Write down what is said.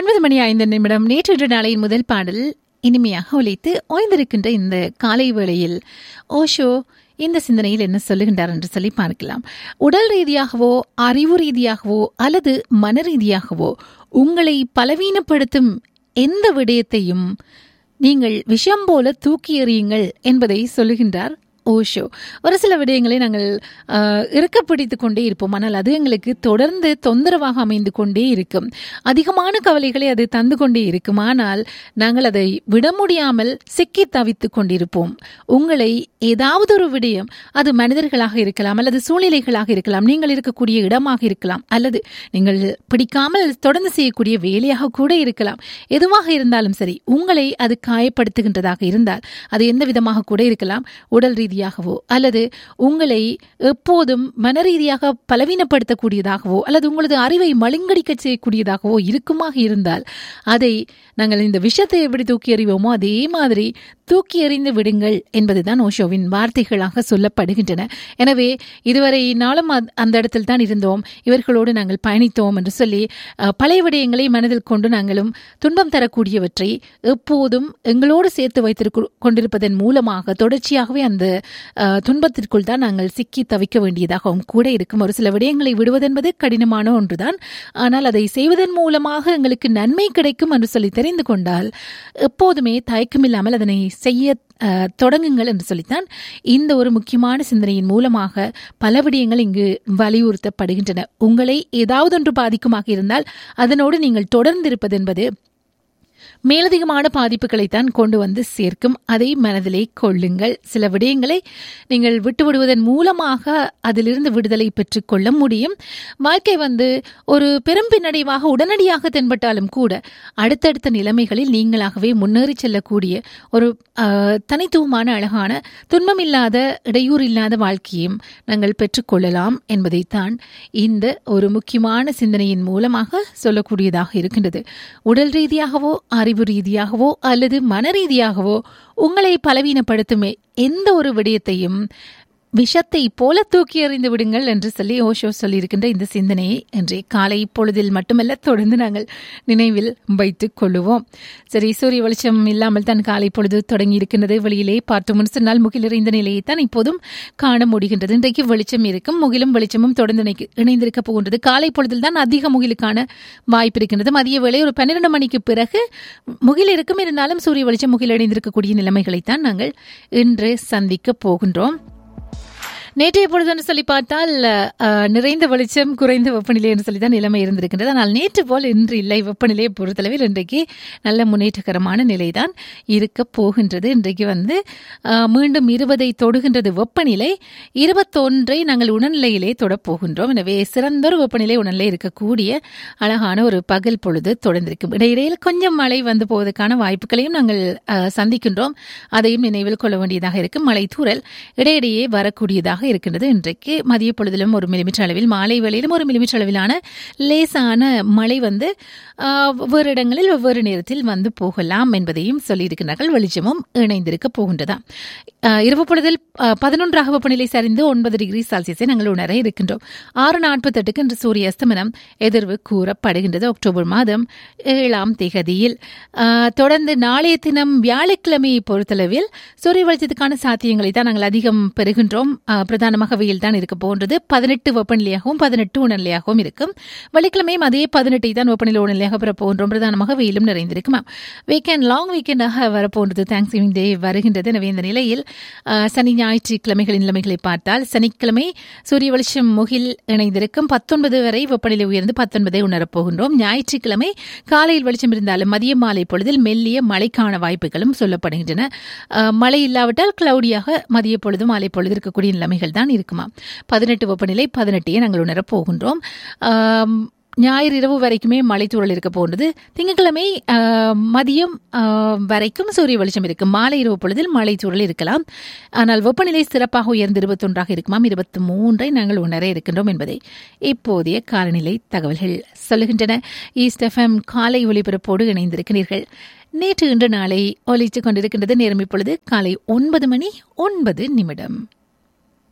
ஒன்பது மணி ஐந்து நிமிடம் நேற்று நாளையின் முதல் பாடல் இனிமையாக ஒலித்து ஓய்ந்திருக்கின்ற இந்த காலை வேளையில் ஓஷோ இந்த சிந்தனையில் என்ன சொல்லுகின்றார் என்று சொல்லி பார்க்கலாம் உடல் ரீதியாகவோ அறிவு ரீதியாகவோ அல்லது மன ரீதியாகவோ உங்களை பலவீனப்படுத்தும் எந்த விடயத்தையும் நீங்கள் விஷம் போல தூக்கி எறியுங்கள் என்பதை சொல்லுகின்றார் ஓஷோ ஒரு சில விடயங்களை நாங்கள் இறுக்க பிடித்து கொண்டே இருப்போம் ஆனால் அது எங்களுக்கு தொடர்ந்து தொந்தரவாக அமைந்து கொண்டே இருக்கும் அதிகமான கவலைகளை அது தந்து கொண்டே இருக்கும் ஆனால் நாங்கள் அதை விட முடியாமல் சிக்கி தவித்துக் கொண்டிருப்போம் உங்களை ஏதாவது ஒரு விடயம் அது மனிதர்களாக இருக்கலாம் அல்லது சூழ்நிலைகளாக இருக்கலாம் நீங்கள் இருக்கக்கூடிய இடமாக இருக்கலாம் அல்லது நீங்கள் பிடிக்காமல் தொடர்ந்து செய்யக்கூடிய வேலையாக கூட இருக்கலாம் எதுவாக இருந்தாலும் சரி உங்களை அது காயப்படுத்துகின்றதாக இருந்தால் அது எந்த விதமாக கூட இருக்கலாம் உடல் ரீதியாகவோ அல்லது உங்களை எப்போதும் மன ரீதியாக பலவீனப்படுத்தக்கூடியதாகவோ அல்லது உங்களது அறிவை மழுங்கடிக்க செய்யக்கூடியதாகவோ இருக்குமாக இருந்தால் அதை நாங்கள் இந்த விஷத்தை எப்படி தூக்கி எறிவோமோ அதே மாதிரி தூக்கி எறிந்து விடுங்கள் என்பதுதான் ஓஷோவின் வார்த்தைகளாக சொல்லப்படுகின்றன எனவே இதுவரை நாளும் அந்த இடத்தில் தான் இருந்தோம் இவர்களோடு நாங்கள் பயணித்தோம் என்று சொல்லி பழைய விடயங்களை மனதில் கொண்டு நாங்களும் துன்பம் தரக்கூடியவற்றை எப்போதும் எங்களோடு சேர்த்து வைத்திருக்க கொண்டிருப்பதன் மூலமாக தொடர்ச்சியாகவே அந்த துன்பத்திற்குள் தான் நாங்கள் சிக்கி தவிக்க வேண்டியதாகவும் கூட இருக்கும் ஒரு சில விடயங்களை விடுவதென்பது கடினமான ஒன்றுதான் ஆனால் அதை செய்வதன் மூலமாக எங்களுக்கு நன்மை கிடைக்கும் என்று சொல்லி தெரிந்து கொண்டால் எப்போதுமே தயக்கமில்லாமல் அதனை செய்ய தொடங்குங்கள் என்று சொல்லித்தான் இந்த ஒரு முக்கியமான சிந்தனையின் மூலமாக பல விடயங்கள் இங்கு வலியுறுத்தப்படுகின்றன உங்களை ஏதாவது ஒன்று பாதிக்குமாக இருந்தால் அதனோடு நீங்கள் தொடர்ந்து இருப்பது என்பது மேலதிகமான பாதிப்புகளைத்தான் கொண்டு வந்து சேர்க்கும் அதை மனதிலே கொள்ளுங்கள் சில விடயங்களை நீங்கள் விட்டுவிடுவதன் மூலமாக அதிலிருந்து விடுதலை பெற்றுக் கொள்ள முடியும் வாழ்க்கை வந்து ஒரு பெரும் பின்னடைவாக உடனடியாக தென்பட்டாலும் கூட அடுத்தடுத்த நிலைமைகளில் நீங்களாகவே முன்னேறி செல்லக்கூடிய ஒரு தனித்துவமான அழகான துன்பமில்லாத இடையூறு இல்லாத வாழ்க்கையும் நாங்கள் பெற்றுக்கொள்ளலாம் என்பதைத்தான் இந்த ஒரு முக்கியமான சிந்தனையின் மூலமாக சொல்லக்கூடியதாக இருக்கின்றது உடல் ரீதியாகவோ அறிவு ரீதியாகவோ அல்லது மன ரீதியாகவோ உங்களை பலவீனப்படுத்துமே எந்த ஒரு விடயத்தையும் விஷத்தை போல தூக்கி எறிந்து விடுங்கள் என்று சொல்லி ஓஷோ சொல்லியிருக்கின்ற இந்த சிந்தனையை இன்றைய காலை பொழுதில் மட்டுமல்ல தொடர்ந்து நாங்கள் நினைவில் வைத்துக் கொள்ளுவோம் சரி சூரிய வெளிச்சம் இல்லாமல் தான் காலை பொழுது தொடங்கி இருக்கின்றது வெளியிலே பார்த்து முன் சொன்னால் முகிலிறைந்த நிலையை தான் இப்போதும் காண முடிகின்றது இன்றைக்கு வெளிச்சம் இருக்கும் முகிலும் வெளிச்சமும் தொடர்ந்து இணைந்திருக்க போகின்றது காலை பொழுதில் தான் அதிக முகிலுக்கான வாய்ப்பு இருக்கின்றது மதிய வேளை ஒரு பன்னிரண்டு மணிக்கு பிறகு முகில் இருக்கும் இருந்தாலும் சூரிய வெளிச்சம் முகில் இணைந்திருக்கக்கூடிய நிலைமைகளைத்தான் நாங்கள் இன்று சந்திக்க போகின்றோம் நேற்றைய பொழுதுன்னு சொல்லி பார்த்தால் நிறைந்த வெளிச்சம் குறைந்த வெப்பநிலை என்று சொல்லி தான் நிலைமை இருந்திருக்கின்றது ஆனால் நேற்று போல் இன்று இல்லை வெப்பநிலையை பொறுத்தளவில் இன்றைக்கு நல்ல முன்னேற்றகரமான நிலைதான் இருக்க போகின்றது இன்றைக்கு வந்து மீண்டும் இருபதை தொடுகின்றது வெப்பநிலை இருபத்தொன்றை நாங்கள் உணர்நிலையிலே தொடப்போகின்றோம் எனவே சிறந்தொரு வெப்பநிலை உணர்நிலை இருக்கக்கூடிய அழகான ஒரு பகல் பொழுது தொடர்ந்திருக்கும் இடையிடையில் கொஞ்சம் மழை வந்து போவதற்கான வாய்ப்புகளையும் நாங்கள் சந்திக்கின்றோம் அதையும் நினைவில் கொள்ள வேண்டியதாக இருக்கும் மழை தூரல் இடையிடையே வரக்கூடியதாக இருக்கின்றது இன்றைக்கு மதிய பொழுதிலும் ஒரு மில்லிமீட்டர் அளவில் மாலை வேளையிலும் ஒரு மில்லிமீட்டர் அளவிலான லேசான மழை வந்து ஒவ்வொரு இடங்களில் ஒவ்வொரு நேரத்தில் வந்து போகலாம் என்பதையும் சொல்லியிருக்கிறார்கள் வெளிச்சமும் இணைந்திருக்க போகின்றதா இரவு பொழுதில் பதினொன்றாக வெப்பநிலை சரிந்து ஒன்பது டிகிரி செல்சியஸை நாங்கள் உணர இருக்கின்றோம் ஆறு நாற்பத்தெட்டுக்கு இன்று சூரிய அஸ்தமனம் எதிர்வு கூறப்படுகின்றது அக்டோபர் மாதம் ஏழாம் திகதியில் தொடர்ந்து நாளைய தினம் வியாழக்கிழமையை பொறுத்தளவில் சூரிய வெளிச்சத்துக்கான சாத்தியங்களை தான் நாங்கள் அதிகம் பெறுகின்றோம் பிரதானமாக வெயில் தான் இருக்க போன்றது பதினெட்டு வெப்பநிலையாகவும் பதினெட்டு உணர்நிலையாகவும் இருக்கும் வெள்ளிக்கிழமையும் அதே பதினெட்டை தான் வெப்பநிலை உணர்நிலையாக பெற போன்றோம் பிரதானமாக வெயிலும் நிறைந்திருக்குமா வீக்கெண்ட் லாங் வீக்கெண்டாக வரப்போன்றது தேங்க்ஸ் கிவிங் டே வருகின்றது எனவே இந்த நிலையில் சனி ஞாயிற்றுக்கிழமைகளின் நிலைமைகளை பார்த்தால் சனிக்கிழமை சூரிய வெளிச்சம் முகில் இணைந்திருக்கும் பத்தொன்பது வரை வெப்பநிலை உயர்ந்து பத்தொன்பதை உணரப்போகின்றோம் ஞாயிற்றுக்கிழமை காலையில் வெளிச்சம் இருந்தாலும் மதிய மாலை பொழுதில் மெல்லிய மழைக்கான வாய்ப்புகளும் சொல்லப்படுகின்றன மழை இல்லாவிட்டால் கிளவுடியாக மதிய பொழுது மாலை பொழுது இருக்கக்கூடிய நிலைமைகள் தான் இருக்குமா பதினெட்டு வெப்பநிலை பதினெட்டையே நாங்கள் உணரப் போகின்றோம் ஞாயிறு இரவு வரைக்குமே மலைத்தூரல் இருக்க போன்றது திங்கட்கிழமை மதியம் வரைக்கும் சூரிய வெளிச்சம் இருக்கும் மாலை இரவு பொழுதில் மலைத்தூரல் இருக்கலாம் ஆனால் வெப்பநிலை சிறப்பாக உயர்ந்து இருபத்தொன்றாக இருக்குமாம் இருபத்தி மூன்றை நாங்கள் உணர இருக்கின்றோம் என்பதை இப்போதைய காலநிலை தகவல்கள் சொல்லுகின்றன ஈஸ்ட் எஃப்எம் காலை ஒளிபரப்போடு இணைந்திருக்கிறீர்கள் நேற்று இன்று நாளை ஒலித்துக் கொண்டிருக்கின்றது நேரம் இப்பொழுது காலை ஒன்பது மணி ஒன்பது நிமிடம்